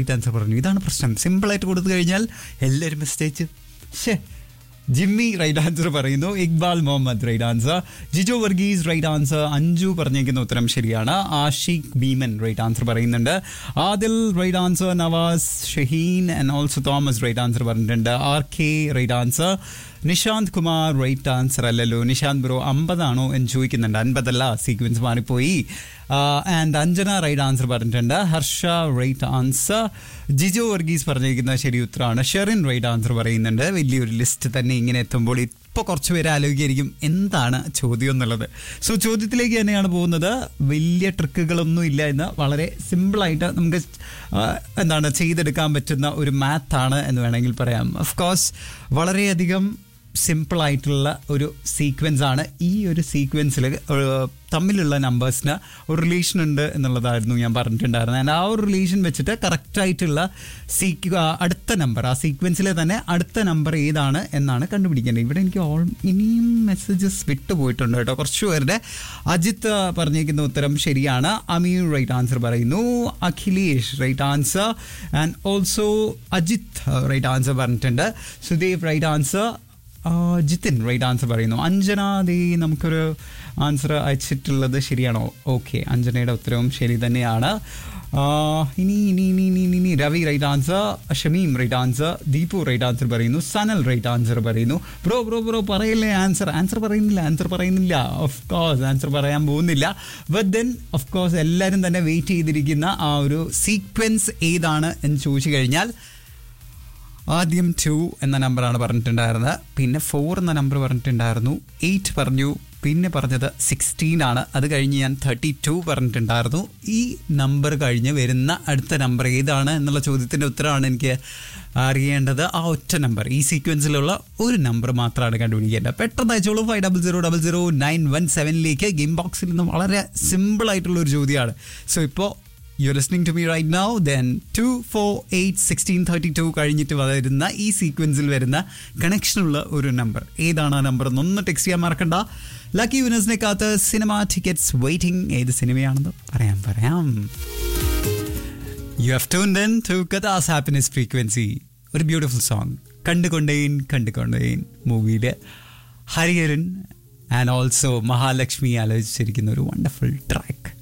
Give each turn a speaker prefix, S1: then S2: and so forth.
S1: right answer പറഞ്ഞു ഇതാണ് പ്രശ്നം സിമ്പിളായിട്ട് കൊടുത്തു കഴിഞ്ഞാൽ എല്ലാവരും മിസ്റ്റേക്ക് ഷേ ജിമ്മി റൈറ്റ് ആൻസർ പറയുന്നു Iqbal Muhammad right answer Jijo Varghese right answer Anju പറഞ്ഞേക്കുന്ന ഉത്തരം ശരിയാണ് ആഷിഖ് ഭീമൻ റൈറ്റ് ആൻസർ പറയുന്നുണ്ട് Adil right answer Navas Shaheen and also Thomas right answer പറഞ്ഞിട്ടുണ്ട് R K right answer Nishant Kumar right answer അല്ലല്ലോ നിഷാന്ത് ബ്രോ അമ്പതാണോ എന്ന് ചോദിക്കുന്നുണ്ട് അൻപതല്ല സീക്വൻസ് മാറിപ്പോയി ആൻഡ് അഞ്ജന റൈറ്റ് ആൻസർ പറഞ്ഞിട്ടുണ്ട് ഹർഷ റൈറ്റ് ആൻസർ ജിജോ വർഗീസ് പറഞ്ഞിരിക്കുന്ന ശരി ഉത്തരമാണ് ഷെറിൻ റൈറ്റ് ആൻസർ പറയുന്നുണ്ട് വലിയൊരു ലിസ്റ്റ് തന്നെ ഇങ്ങനെ എത്തുമ്പോൾ ഇപ്പോൾ കുറച്ച് പേര് ആലോചിക്കായിരിക്കും എന്താണ് ചോദ്യം എന്നുള്ളത് സോ ചോദ്യത്തിലേക്ക് തന്നെയാണ് പോകുന്നത് വലിയ ട്രിക്കുകളൊന്നും ഇല്ല എന്ന് വളരെ സിമ്പിളായിട്ട് നമുക്ക് ആ, എന്താണ് ചെയ്തെടുക്കാൻ പറ്റുന്ന ഒരു മാത്താണ് എന്ന് വേണമെങ്കിൽ പറയാം ഓഫ് കോഴ്സ് വളരെയധികം സിമ്പിൾ ആയിട്ടുള്ള ഒരു സീക്വൻസ് ആണ് ഈ ഒരു സീക്വൻസിൽ തമ്മിലുള്ള നമ്പേഴ്സിന് ഒരു റിലേഷൻ ഉണ്ട് എന്നുള്ളതായിരുന്നു ഞാൻ പറഞ്ഞിട്ടുണ്ടായിരുന്നത് ആൻഡ് ആ ഒരു റിലേഷൻ വെച്ചിട്ട് കറക്റ്റായിട്ടുള്ള സീക്വ അടുത്ത നമ്പർ ആ സീക്വൻസിലെ തന്നെ അടുത്ത നമ്പർ ഏതാണ് എന്നാണ് കണ്ടുപിടിക്കേണ്ടത് ഇവിടെ എനിക്ക് ഓൾ ഇനിയും മെസ്സേജസ് വിട്ടുപോയിട്ടുണ്ട് കേട്ടോ കുറച്ച് പേരുടെ അജിത്ത് പറഞ്ഞിരിക്കുന്ന ഉത്തരം ശരിയാണ് അമീർ റൈറ്റ് ആൻസർ പറയുന്നു Akhilesh right answer and also Ajith right answer പറഞ്ഞിട്ടുണ്ട് സുദേവ് റൈറ്റ് ആൻസർ ആ, ജിതിൻ റൈറ്റ് ആൻസർ പറയുന്നു അഞ്ജന ദേ നമുക്കൊരു ആൻസർ അയച്ചിട്ടുള്ളത് ശരിയാണോ ഓക്കെ അഞ്ജനയുടെ ഉത്തരവും ശരി തന്നെയാണ് ആ, ഇനി ഇനി ഇനി ഇനി ഇനി ഇനി Ravi right answer Shamim right answer Deepu right answer പറയുന്നു സനൽ റൈറ്റ് ആൻസർ പറയുന്നു ബ്രോ ബ്രോ ബ്രോ പറയില്ലേ ആൻസർ ആൻസർ പറയുന്നില്ല ആൻസർ പറയുന്നില്ല ഓഫ് കോഴ്സ് ആൻസർ പറയാൻ പോകുന്നില്ല ബട്ട് ദെൻ ഓഫ് കോഴ്സ് എല്ലാവരും തന്നെ വെയിറ്റ് ചെയ്തിരിക്കുന്ന ആ ഒരു സീക്വൻസ് ഏതാണ് എന്ന് ചോദിച്ചു കഴിഞ്ഞാൽ ആദ്യം ടു എന്ന നമ്പറാണ് പറഞ്ഞിട്ടുണ്ടായിരുന്നത് പിന്നെ ഫോർ എന്ന നമ്പർ പറഞ്ഞിട്ടുണ്ടായിരുന്നു എയ്റ്റ് പറഞ്ഞു പിന്നെ പറഞ്ഞത് സിക്സ്റ്റീൻ ആണ് അത് കഴിഞ്ഞ് ഞാൻ തേർട്ടി ടു പറഞ്ഞിട്ടുണ്ടായിരുന്നു ഈ നമ്പർ കഴിഞ്ഞ് വരുന്ന അടുത്ത നമ്പർ ഏതാണ് എന്നുള്ള ചോദ്യത്തിൻ്റെ ഉത്തരമാണ് എനിക്ക് അറിയേണ്ടത് ആ ഒറ്റ നമ്പർ ഈ സീക്വൻസിലുള്ള ഒരു നമ്പർ മാത്രമാണ് കണ്ടുപിടിക്കേണ്ടത് പെട്ടെന്ന് അയച്ചോളൂ five double zero double zero nine one സെവനിലേക്ക് ഗെയിം ബോക്സിൽ നിന്ന് വളരെ സിമ്പിൾ ആയിട്ടുള്ള ഒരു ചോദ്യമാണ് സോ ഇപ്പോൾ you listening to me right now then two four eight sixteen thirty two കഴിഞ്ഞിട്ട് വരുന്ന ഈ സീക്വൻസിൽ വരുന്ന കണക്ഷനുള്ള ഒരു നമ്പർ ഏതാണ് ആ നമ്പർ എന്നൊന്ന് ടെക്സ്റ്റ് ചെയ്യാൻ മറക്കണ്ട ലക്കി വിനേഴ്സിനെ കാത്ത് സിനിമ ടിക്കറ്റ്സ് വെയിറ്റിംഗ് ഏത് സിനിമയാണെന്ന് പറയാം പറയാം you have to then to കഥാസ് ഹാപ്പിനെസ് ഫ്രീക്വൻസി ഒരു ബ്യൂട്ടിഫുൾ സോങ് കണ്ടുകൊണ്ടേൻ കണ്ടുകൊണ്ടേൻ മൂവിയിലെ ഹരിഹരൻ ആൻഡ് ഓൾസോ മഹാലക്ഷ്മി ആലോചിച്ചിരിക്കുന്ന ഒരു വണ്ടർഫുൾ ട്രാക്ക്